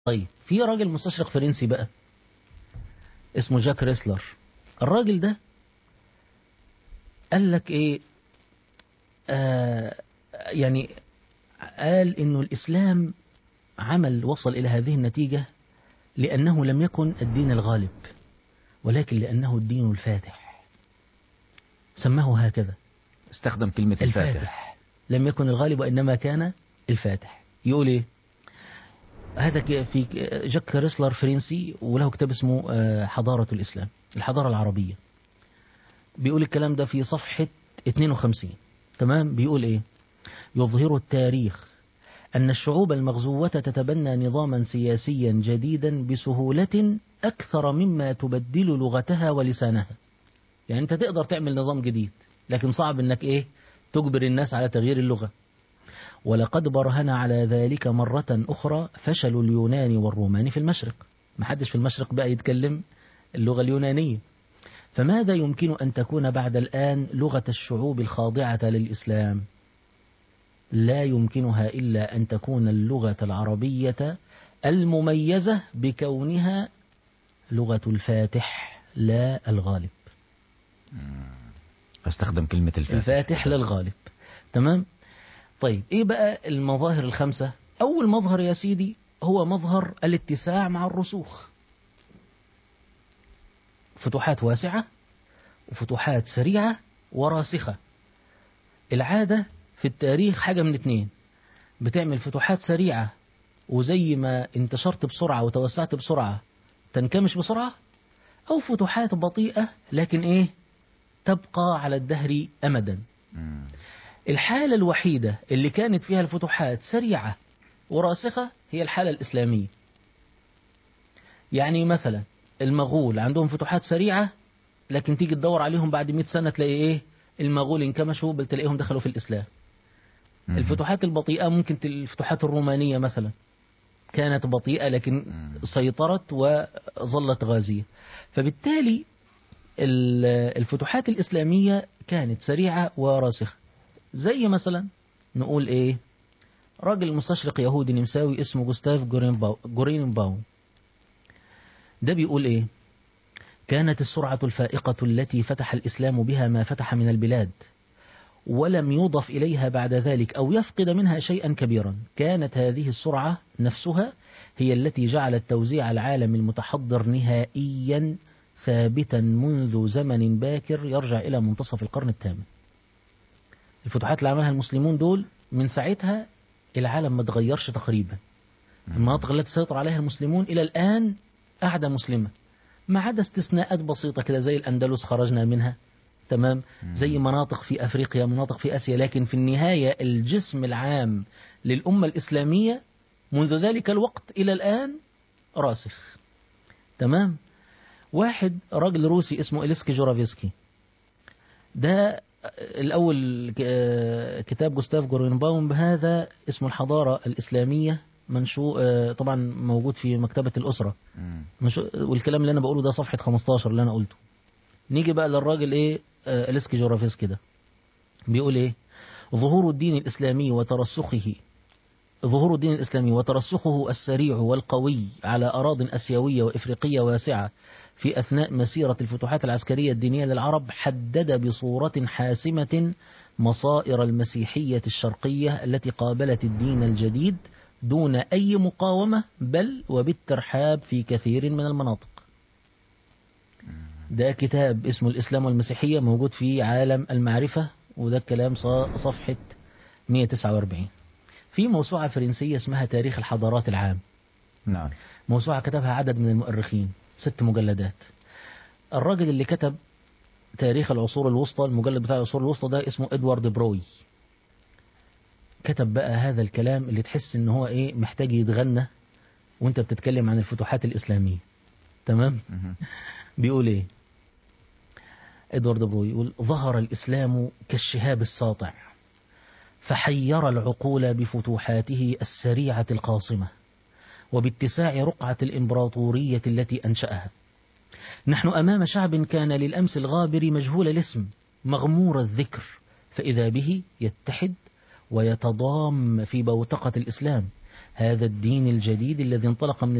طيب في راجل مستشرق فرنسي بقى اسمه جاك ريسلر الراجل ده قال لك ايه آه يعني قال انه الاسلام عمل وصل الى هذه النتيجة لانه لم يكن الدين الغالب ولكن لانه الدين الفاتح سماه هكذا استخدم كلمة الفاتح, الفاتح لم يكن الغالب وإنما كان الفاتح يقول إيه هذا ك- في ك- جاك ريسلر فرنسي وله كتاب اسمه آه، حضارة الإسلام الحضارة العربية بيقول الكلام ده في صفحة 52 تمام بيقول إيه يظهر التاريخ أن الشعوب المغزوة تتبنى نظاما سياسيا جديدا بسهولة أكثر مما تبدل لغتها ولسانها يعني أنت تقدر تعمل نظام جديد لكن صعب أنك إيه تجبر الناس على تغيير اللغة ولقد برهن على ذلك مرة أخرى فشل اليونان والرومان في المشرق محدش في المشرق بقى يتكلم اللغة اليونانية فماذا يمكن أن تكون بعد الآن لغة الشعوب الخاضعة للإسلام لا يمكنها إلا أن تكون اللغة العربية المميزة بكونها لغة الفاتح لا الغالب استخدم كلمة الفاتح الفاتح للغالب تمام طيب ايه بقى المظاهر الخمسة اول مظهر يا سيدي هو مظهر الاتساع مع الرسوخ فتوحات واسعة وفتوحات سريعة وراسخة العادة في التاريخ حاجة من اتنين بتعمل فتوحات سريعة وزي ما انتشرت بسرعة وتوسعت بسرعة تنكمش بسرعة أو فتوحات بطيئة لكن إيه تبقى على الدهر أمدا مم. الحالة الوحيدة اللي كانت فيها الفتوحات سريعة وراسخة هي الحالة الإسلامية يعني مثلا المغول عندهم فتوحات سريعة لكن تيجي تدور عليهم بعد 100 سنة تلاقي إيه المغول انكمشوا بل تلاقيهم دخلوا في الإسلام مم. الفتوحات البطيئة ممكن تل- الفتوحات الرومانية مثلا كانت بطيئة لكن مم. سيطرت وظلت غازية فبالتالي ال- الفتوحات الإسلامية كانت سريعة وراسخة زي مثلا نقول إيه راجل مستشرق يهودي نمساوي اسمه جوستاف جورينباو جورينباوم ده بيقول إيه كانت السرعة الفائقة التي فتح الإسلام بها ما فتح من البلاد ولم يضف إليها بعد ذلك أو يفقد منها شيئا كبيرا كانت هذه السرعة نفسها هي التي جعلت توزيع العالم المتحضر نهائيا ثابتا منذ زمن باكر يرجع إلى منتصف القرن الثامن الفتوحات اللي عملها المسلمون دول من ساعتها العالم ما تغيرش تقريبا المناطق التي سيطر عليها المسلمون إلى الآن قاعدة مسلمة ما عدا استثناءات بسيطة كده زي الأندلس خرجنا منها تمام زي مناطق في أفريقيا مناطق في آسيا لكن في النهاية الجسم العام للأمة الإسلامية منذ ذلك الوقت إلى الآن راسخ تمام واحد راجل روسي اسمه إليسكي جورافيسكي ده الأول ك- كتاب جوستاف جورينباوم هذا اسمه الحضارة الإسلامية منشو آه، طبعا موجود في مكتبة الأسرة مم. مش والكلام اللي انا بقوله ده صفحة 15 اللي انا قلته نيجي بقى للراجل ايه آه اليسكي جورافيسكي ده بيقول ايه ظهور الدين الاسلامي وترسخه ظهور الدين الاسلامي وترسخه السريع والقوي على اراض اسيوية وافريقية واسعة في اثناء مسيرة الفتوحات العسكرية الدينية للعرب حدد بصورة حاسمة مصائر المسيحية الشرقية التي قابلت الدين الجديد دون أي مقاومة بل وبالترحاب في كثير من المناطق ده كتاب اسمه الإسلام والمسيحية موجود في عالم المعرفة وده الكلام ص- صفحة 149 في موسوعة فرنسية اسمها تاريخ الحضارات العام نعم موسوعة كتبها عدد من المؤرخين ست مجلدات الراجل اللي كتب تاريخ العصور الوسطى المجلد بتاع العصور الوسطى ده اسمه ادوارد بروي كتب بقى هذا الكلام اللي تحس ان هو ايه محتاج يتغنى وانت بتتكلم عن الفتوحات الاسلامية تمام مهم. بيقول ايه ادوارد بروي يقول ظهر الاسلام كالشهاب الساطع فحير العقول بفتوحاته السريعة القاصمة وباتساع رقعة الإمبراطورية التي أنشأها نحن أمام شعب كان للأمس الغابر مجهول الاسم مغمور الذكر فإذا به يتحد ويتضام في بوتقة الإسلام هذا الدين الجديد الذي انطلق من